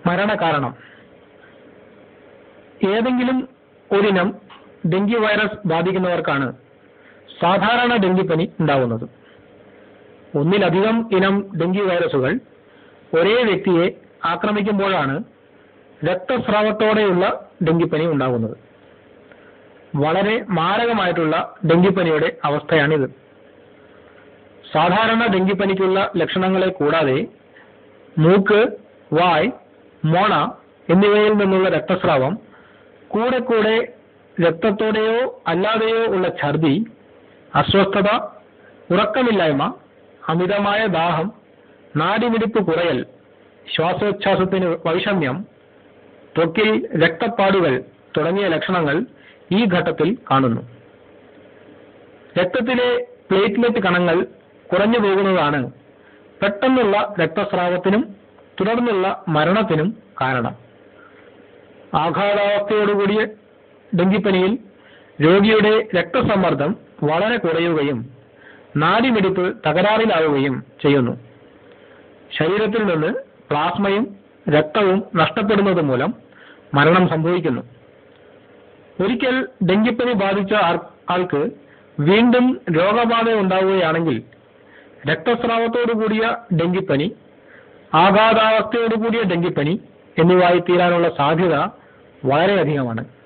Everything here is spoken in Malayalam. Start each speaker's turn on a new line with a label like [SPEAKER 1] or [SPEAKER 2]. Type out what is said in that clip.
[SPEAKER 1] മരണകാരണം ഏതെങ്കിലും ഒരിനം ഡെങ്കി വൈറസ് ബാധിക്കുന്നവർക്കാണ് സാധാരണ ഡെങ്കിപ്പനി ഉണ്ടാകുന്നത് ഒന്നിലധികം ഇനം ഡെങ്കി വൈറസുകൾ ഒരേ വ്യക്തിയെ ആക്രമിക്കുമ്പോഴാണ് രക്തസ്രാവത്തോടെയുള്ള ഡെങ്കിപ്പനി ഉണ്ടാകുന്നത് വളരെ മാരകമായിട്ടുള്ള ഡെങ്കിപ്പനിയുടെ അവസ്ഥയാണിത് സാധാരണ ഡെങ്കിപ്പനിക്കുള്ള ലക്ഷണങ്ങളെ കൂടാതെ മൂക്ക് വായ് മോണ എന്നിവയിൽ നിന്നുള്ള രക്തസ്രാവം കൂടെ കൂടെ രക്തത്തോടെയോ അല്ലാതെയോ ഉള്ള ഛർദി അസ്വസ്ഥത ഉറക്കമില്ലായ്മ അമിതമായ ദാഹം നാടിമിടിപ്പ് കുറയൽ ശ്വാസോച്ഛ്വാസത്തിന് വൈഷമ്യം ത്വക്കിൽ രക്തപ്പാടുകൾ തുടങ്ങിയ ലക്ഷണങ്ങൾ ഈ ഘട്ടത്തിൽ കാണുന്നു രക്തത്തിലെ പ്ലേറ്റ്ലെറ്റ് കണങ്ങൾ കുറഞ്ഞു പോകുന്നതാണ് പെട്ടെന്നുള്ള രക്തസ്രാവത്തിനും തുടർന്നുള്ള മരണത്തിനും കാരണം ആഘാതാവസ്ഥയോടുകൂടിയ ഡെങ്കിപ്പനിയിൽ രോഗിയുടെ രക്തസമ്മർദ്ദം വളരെ കുറയുകയും നാഡിമിടിപ്പ് തകരാറിലാവുകയും ചെയ്യുന്നു ശരീരത്തിൽ നിന്ന് പ്ലാസ്മയും രക്തവും നഷ്ടപ്പെടുന്നത് മൂലം മരണം സംഭവിക്കുന്നു ഒരിക്കൽ ഡെങ്കിപ്പനി ബാധിച്ച ആൾ- ആൾക്ക് വീണ്ടും രോഗബാധ ഉണ്ടാവുകയാണെങ്കിൽ രക്തസ്രാവത്തോടു കൂടിയ ഡെങ്കിപ്പനി ആഘാതാവസ്ഥയോടു കൂടിയ ഡെങ്കിപ്പനി എന്നിവയായി തീരാനുള്ള സാധ്യത വളരെയധികമാണ്